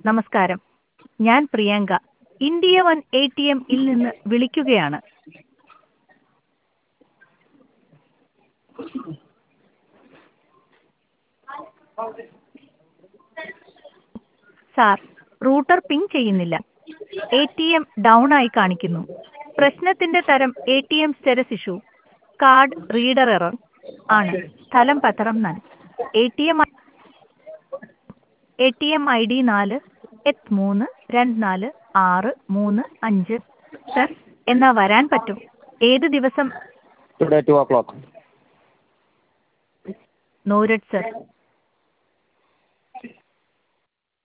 നമസ്കാരം ഞാൻ Priyanka India one A T എമ്മിൽ നിന്ന് വിളിക്കുകയാണ് സാർ റൂട്ടർ പിങ് ചെയ്യുന്നില്ല എ ടി എം ഡൗൺ ആയി കാണിക്കുന്നു പ്രശ്നത്തിന്റെ തരം A T M status issue card reader error ആണ് സ്ഥലം Pathanamthitta A T M A T M I D നാല് എട്ട് മൂന്ന് രണ്ട് നാല് ആറ് മൂന്ന് അഞ്ച് സർ എന്നാ വരാൻ പറ്റും ഏത് ദിവസം ടുഡേ ടു ഓ ക്ലോക്ക് നോരഡ് സർ